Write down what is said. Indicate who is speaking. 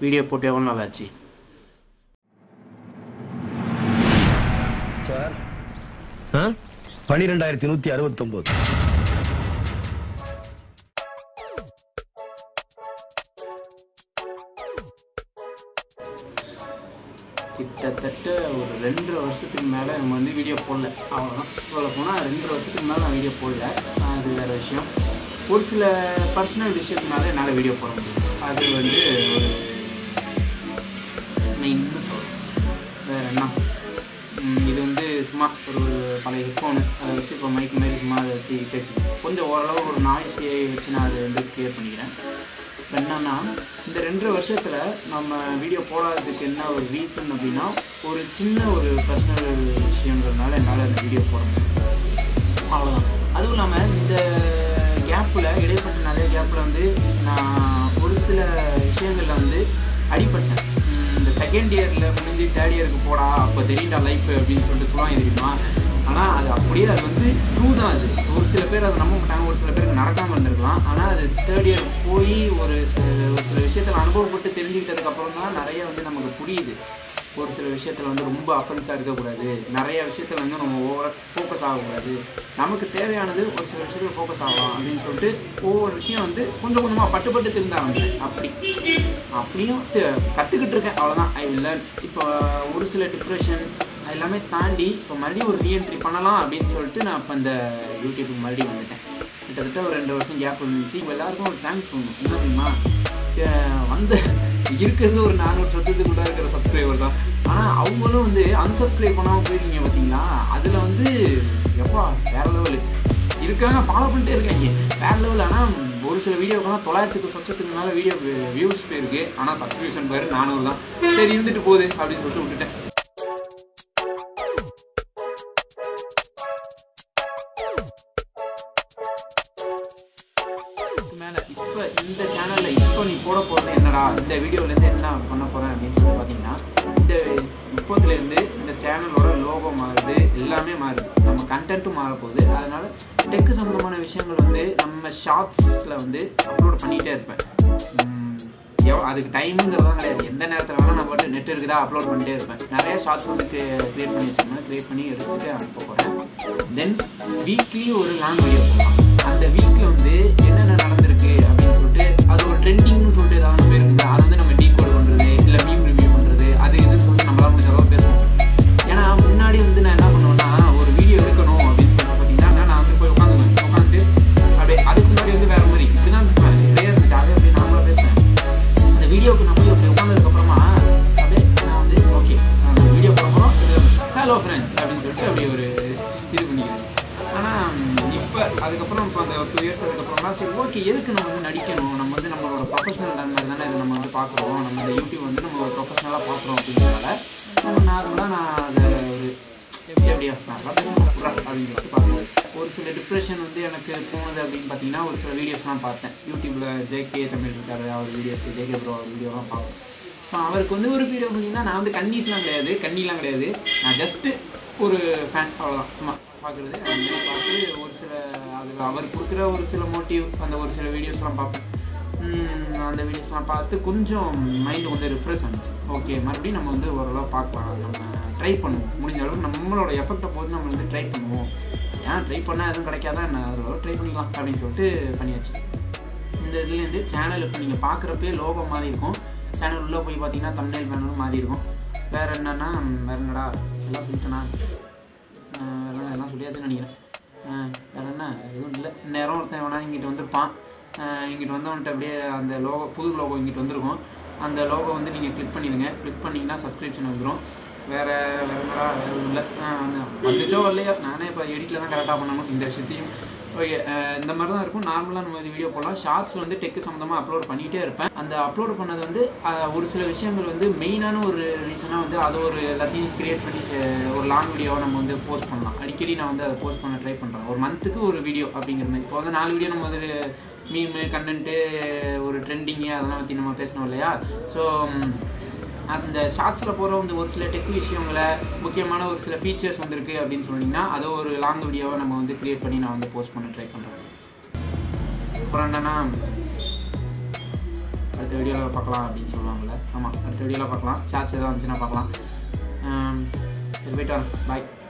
Speaker 1: video போட்டு எவ்வளோ நாள் ஆச்சு
Speaker 2: சார் பனிரெண்டாயிரத்தி நூத்தி அறுபத்தொன்பது
Speaker 1: கிட்டத்தட்ட ஒரு ரெண்டரை வருஷத்துக்கு மேலே நம்ம வந்து வீடியோ போடல அவ்வளோதான் சொல்ல போனால் ரெண்டரை வருஷத்துக்கு மேலே நான் வீடியோ போடல அது வேறு விஷயம் ஒரு சில பர்சனல் விஷயத்தினால என்னால் வீடியோ போட முடியும் அது வந்து ஒரு மெயின்னு சொல்கிறேன் வேறு என்ன ம், இது வந்து சும்மா ஒரு பழைய ஹெட்ஃபோனு அதை வச்சு இப்போ மைக் மாரி சும்மா அதை வச்சு பேசிக்கிறேன் கொஞ்சம் ஓரளவு ஒரு நாய்ஸியை வச்சு நான் அதை வந்து க்ளியர் பண்ணிக்கிறேன் இப்போ என்னன்னா இந்த ரெண்டரை வருஷத்தில் நம்ம வீடியோ போடாததுக்கு என்ன ஒரு ரீசன் அப்படின்னா ஒரு சின்ன ஒரு பர்சனல் விஷயங்கிறதுனால என்னால் அந்த வீடியோ போட முடியும் அவ்வளோதான் அதுவும் இல்லாமல் இந்த கேப்பில் இடைப்பட்ட நிறைய கேப்பில் வந்து நான் ஒரு சில விஷயங்களில் வந்து அடிபட்டேன் உம் இந்த செகண்ட் இயரில் முடிஞ்சு தேர்ட் இயருக்கு போடா அப்போ தெரியுண்டா லைஃப் அப்படின்னு சொல்லிட்டு சொல்லுவாங்க தெரியுமா ஆனால் அது அப்படியே அது வந்து ட்ரூ தான் அது ஒரு சில பேர் அதை நம்ப மாட்டாங்க ஒரு சில பேருக்கு நடக்காமல் இருந்திருக்கலாம் ஆனால் அது தேர்ட் இயர் போய் ஒரு சில ஒரு சில விஷயத்தில் அனுபவப்பட்டு தெரிஞ்சுக்கிட்டதுக்கப்புறம் தான் நிறைய வந்து நமக்கு புரியுது ஒரு சில விஷயத்தில் வந்து ரொம்ப அஃபென்ஸாக இருக்கக்கூடாது நிறைய விஷயத்தில் வந்து நம்ம ஓவர் ஃபோக்கஸ் ஆகக்கூடாது நமக்கு தேவையானது ஒரு சில விஷயத்தில் ஃபோக்கஸ் ஆகலாம் அப்படின்னு சொல்லிட்டு ஒவ்வொரு விஷயம் வந்து கொஞ்சம் கொஞ்சமாக பட்டு பட்டு திருந்த ஆரம்பிச்சேன் அப்படி அப்படியும் த- கற்றுக்கிட்டு இருக்கேன் அவ்வளோதான் ஐ வில் லேர்ன் இப்போ ஒரு சில டிப்ரெஷன் எல்லாமே தாண்டி இப்போ மறுபடியும் ஒரு ரீஎன்ட்ரி பண்ணலாம் அப்படின்னு சொல்லிட்டு நான் இப்போ இந்த யூடியூப்புக்கு மறுபடியும் வந்துட்டேன் கிட்டத்தட்ட ஒரு ரெண்டு வருஷம் கேப் இருந்துச்சு இப்போ எல்லாருக்கும் ஒரு தேங்க்ஸ் சொல்லணும் என்ன தெரியுமா அஹ் வந்த இருக்கிறது ஒரு நானூறு சத்தத்துக்குள்ள இருக்கிற சப்ஸ்கிரைபர் தான் ஆனால் அவங்களும் வந்து அன்சப்ஸ்கிரைப் பண்ணாமல் போயிருக்கீங்க பார்த்தீங்களா அதில் வந்து எப்பா வேற லெவலு இருக்காங்க ஃபாலோ பண்ணிட்டே இருக்காங்க வேற லெவல் ஆனால் ஒரு சில வீடியோக்கெல்லாம் தொள்ளாயிரத்துக்கு சொச்சத்துக்கு மேலே வீடியோ வியூஸ் போயிருக்கு ஆனால் சப்ஸ்கிரிப்ஷன் பேர் நானூறு தான் சரி இருந்துட்டு போகுது அப்படின்னு சொல்லிட்டு விட்டுட்டேன் மேலே இப்போ இந்த சேனலில் இப்போ நீ போட போகிறது என்னடா இந்த வீடியோலேருந்து என்ன பண்ண போகிறேன் அப்படின்னு சொல்லி பார்த்தீங்கன்னா இந்த இப்போதுலேருந்து இந்த சேனலோட லோகோ மாறுது எல்லாமே மாறுது நம்ம கண்டென்ட்டும் மாற போகுது அதனால் டெக்கு சம்மந்தமான விஷயங்கள் வந்து நம்ம ஷார்ட்ஸில் வந்து அப்லோட் பண்ணிகிட்டே இருப்பேன் உம், எவ்வளோ அதுக்கு டைமுங்கிறதுலாம் கிடையாது எந்த நேரத்தில் வேணால் நான் பாட்டு நெட் இருக்குதா அப்லோட் பண்ணிட்டே இருப்பேன் நிறைய ஷார்ட்ஸ் வந்து க்ரியேட் பண்ணி வச்சுருந்தேன் க்ரியேட் பண்ணி எடுத்துட்டு அனுப்ப போகிறேன் தென் வீக்லி ஒரு லாங் வீடியோ போடலாம் அந்த வீக்கில் வந்து என்னென்ன நடந்திருக்கு அப்படின்னு சொல்லிட்டு அது ஒரு ட்ரெண்டிங்னு சொல்லிட்டு ஏதாவது பேர் இருக்குது அதை வந்து நம்ம டீ கோட் பண்ணுறது இல்லை மீம் ரிவ்யூ பண்ணுறது அது இதுன்னு சொல்லிட்டு நம்மளால முடிஞ்ச அளவு பேசணும் ஏன்னா முன்னாடி வந்து நான் என்ன பண்ணுவேன்னா ஒரு வீடியோ எடுக்கணும் அப்படின்னு சொல்லிட்டு பார்த்தீங்கன்னா நான் வந்து போய் உட்காந்துக்குவேன் உட்காந்துட்டு அப்படியே அதுக்கு முன்னாடி வந்து வேறு மாதிரி இப்படி தான் கிடையாது ஜாலியாக அப்படியே நார்மலாக பேசுவேன் அந்த வீடியோக்கு நம்ம போய் அப்படி உட்காந்ததுக்கப்புறமா அப்படியே நான் வந்து ஓகே அந்த வீடியோ போகிறோம் ஹலோ ஃப்ரெண்ட்ஸ் அப்படின்னு சொல்லிட்டு அப்படியே ஒரு இது பண்ணிக்கிறேன் ஆனால் இப்போ அதுக்கப்புறம் இப்போ அந்த டூ இயர்ஸ் அதுக்கப்புறமா சரி ஓகே எதுக்கு நம்ம வந்து நடிக்கணும் நம்ம வந்து நம்மளோட ப்ரொஃபஷனல் மாதிரி தானே இதை நம்ம வந்து பார்க்குறோம் நம்ம இந்த யூடியூப் வந்து நம்ம ஒரு ப்ரொஃபஷனலாக பார்க்குறோம் அப்படிங்கிறனால நம்ம நார்மலாக நான் அதை ஒரு எப்படி அப்படியா நல்லா பேச மாட்டேன் அப்படின்னு சொல்லிட்டு பார்க்கணும் ஒரு சில டிப்ரெஷன் வந்து எனக்கு போனது அப்படின்னு பார்த்தீங்கன்னா ஒரு சில வீடியோஸ்லாம் பார்த்தேன் யூடியூப்பில் ஜேகே தமிழ் இருக்காரு அவர் வீடியோஸ் ஜேகே ப்ரோ அவர் வீடியோலாம் பார்ப்பேன் இப்போ அவருக்கு வந்து ஒரு வீடியோ பார்த்தீங்கன்னா நான் வந்து கன்னிஸ்லாம் கிடையாது கன்னிலாம் கிடையாது நான் ஜஸ்ட்டு ஒரு ஃபேன் அவ்வளோதான் சும்மா பார்க்குறது அந்த மாதிரி பார்த்து ஒரு சில அது அவர் கொடுக்குற ஒரு சில மோட்டிவ் அந்த ஒரு சில வீடியோஸ்லாம் பார்ப்பேன் உம், அந்த வீடியோஸ்லாம் பார்த்து கொஞ்சம் மைண்டு வந்து ரிஃப்ரெஷ் ஆனிச்சு ஓகே மறுபடியும் நம்ம வந்து ஓரளவு பார்க்கலாம் நம்ம ட்ரை பண்ணுவோம் முடிஞ்ச அளவுக்கு நம்மளோட எஃபெக்டை போது நம்ம வந்து ட்ரை பண்ணுவோம் ஏன் ட்ரை பண்ணால் எதுவும் கிடைக்காதா என்ன ஓரளவு ட்ரை பண்ணிக்கலாம் அப்படின்னு சொல்லிட்டு பண்ணியாச்சு இந்த இதுலேருந்து சேனல் இப்போ நீங்கள் பார்க்குறப்பே லோகோ மாதிரி இருக்கும் சேனல் உள்ளே போய் பார்த்தீங்கன்னா தமிழ் பேனலும் மாறி இருக்கும் வேறு என்னென்னா வேறு என்னடா எல்லாம் சொல்லிட்டேனா ஆஹ் எல்லாம் எல்லாம் சொல்லியாச்சுன்னு நினைக்கிறேன் ஆஹ் வேறு என்ன எதுவும் இல்லை நேரம் ஒருத்தன் வேணா இங்கிட்டு வந்திருப்பான் ஆஹ் இங்கிட்டு வந்தவன்ட்டு அப்படியே அந்த லோகோ புது லோகோ இங்கிட்டு வந்திருக்கும் அந்த லோகோ வந்து நீங்கள் கிளிக் பண்ணிடுங்க கிளிக் பண்ணிங்கன்னா சப்ஸ்கிரிப்ஷன் வந்துடும் வேறு வேறு என்னடா வேறு இல்லை வந்துச்சோ இல்லையோ நானே இப்போ எடிட்டில் தான் கரெக்டாக பண்ணணும் இந்த விஷயத்தையும் ஓகே இந்த மாதிரி தான் இருக்கும் நார்மலாக நம்ம வீடியோ போடலாம் ஷார்ட்ஸ் வந்து டெக்கு சம்மந்தமாக அப்லோட் பண்ணிகிட்டே இருப்பேன் அந்த அப்லோட் பண்ணது வந்து அஹ், ஒரு சில விஷயங்கள் வந்து மெயினான ஒரு ரீசனாக வந்து அதை ஒரு எல்லாத்தையும் கிரியேட் பண்ணி செ- ஒரு லாங் வீடியோவை நம்ம வந்து போஸ்ட் பண்ணலாம் அடிக்கடி நான் வந்து அதை போஸ்ட் பண்ண ட்ரை பண்ணுறேன் ஒரு மந்த்துக்கு ஒரு வீடியோ அப்படிங்கிற மாதிரி இப்போ வந்து நாலு வீடியோ நம்ம வந்து மீமு கண்டென்ட்டு ஒரு ட்ரெண்டிங்கு அதெல்லாம் பற்றி நம்ம பேசணும் இல்லையா ஸோ அந்த ஷார்ட்ஸில் போகிற வந்து ஒரு சில டெக் விஷயங்களை முக்கியமான ஒரு சில ஃபீச்சர்ஸ் வந்திருக்கு அப்படின்னு சொன்னீங்கன்னா அதை ஒரு லாங் வீடியோவை நம்ம வந்து க்ரியேட் பண்ணி நான் வந்து போஸ்ட் பண்ண ட்ரை பண்ணுறேன் அப்புறம் என்னென்னா அடுத்த வீடியோவில் பார்க்கலாம் அப்படின்னு சொல்லுவாங்கள்ல ஆமாம் அடுத்த வீடியோவில் பார்க்கலாம் ஷார்ட்ஸ் எதாவது வந்துச்சுன்னா பார்க்கலாம் ஆம், சரி போயிட்டு வரேன் பாய்